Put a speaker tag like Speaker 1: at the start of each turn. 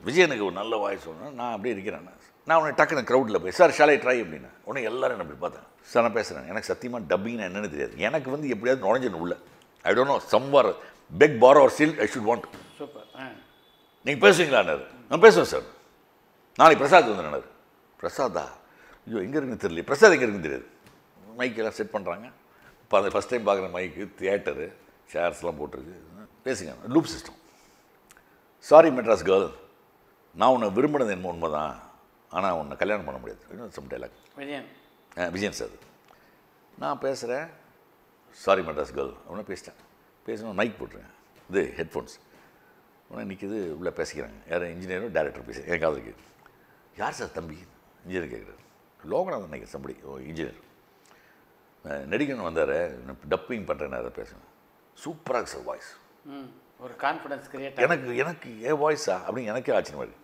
Speaker 1: விஜய் எனக்கு ஒரு நல்ல வாய்ஸ் சொன்னேன் நான் அப்படியே இருக்கிறேன் நான். நான் உன்னை டக்குன்னு க்ரௌடில் போய் சார் ஷாலை ட்ரை அப்படின்னு உடனே எல்லாரும் என்ன அப்படி பார்த்தேன் சார் நான் பேசுகிறேன் எனக்கு சத்தியமாக டப்பிங்னா என்னன்னு தெரியாது எனக்கு வந்து எப்படியாவது நுழைஞ்சணும் உள்ள I don't know somewhere back far are still I should want
Speaker 2: super ஆ
Speaker 1: நீங்கள் பேசுவீங்களான்னாரு நான் பேசுவேன் சார் நாளைக்கு பிரசாத் வந்தேனாரு பிரசாதா ஐயோ எங்கே இருக்குன்னு தெரியல பிரசாத் எங்கே இருக்குன்னு தெரியாது மைக்கெல்லாம் செட் பண்ணுறாங்க இப்போ அந்த ஃபஸ்ட் டைம் பார்க்குற மைக்கு தியேட்டரு சேர்ஸ்லாம் போட்டிருக்கு பேசுங்க loop system sorry Madras girl நான் உன்னை விரும்பினது என்ன உண்மை தான் ஆனால் உன்னை கல்யாணம் பண்ண முடியாது இன்னும் some dialogue
Speaker 2: Vijayan
Speaker 1: Vijayan sir நான் பேசுகிறேன் சாரி மெட்ராஸ் கேர்ள் அவனை பேசிட்டேன் பேசணும் மைக் போட்டுருங்க இது ஹெட்ஃபோன்ஸ் உடனே நிற்கிது உள்ளே பேசிக்கிறாங்க யார் இன்ஜினியரும் டேரக்டர் பேச எனக்கு அது இருக்குது யார் சார் தம்பி இன்ஜினியர் கேட்குறாரு லோகநாதன் நினைக்கிறேன் சம்படி ஓ இன்ஜினியர் நடிகன் வந்தார் டப்பிங் பண்ணுறேன்னு அதை பேசுவேன் சூப்பராக சார் வாய்ஸ்
Speaker 2: ம் ஒரு கான்ஃபிடன்ஸ் கிரியேட்
Speaker 1: எனக்கு எனக்கு ஏன் வாய்ஸா அப்படின்னு எனக்கே ஆச்சரியமா இருக்கு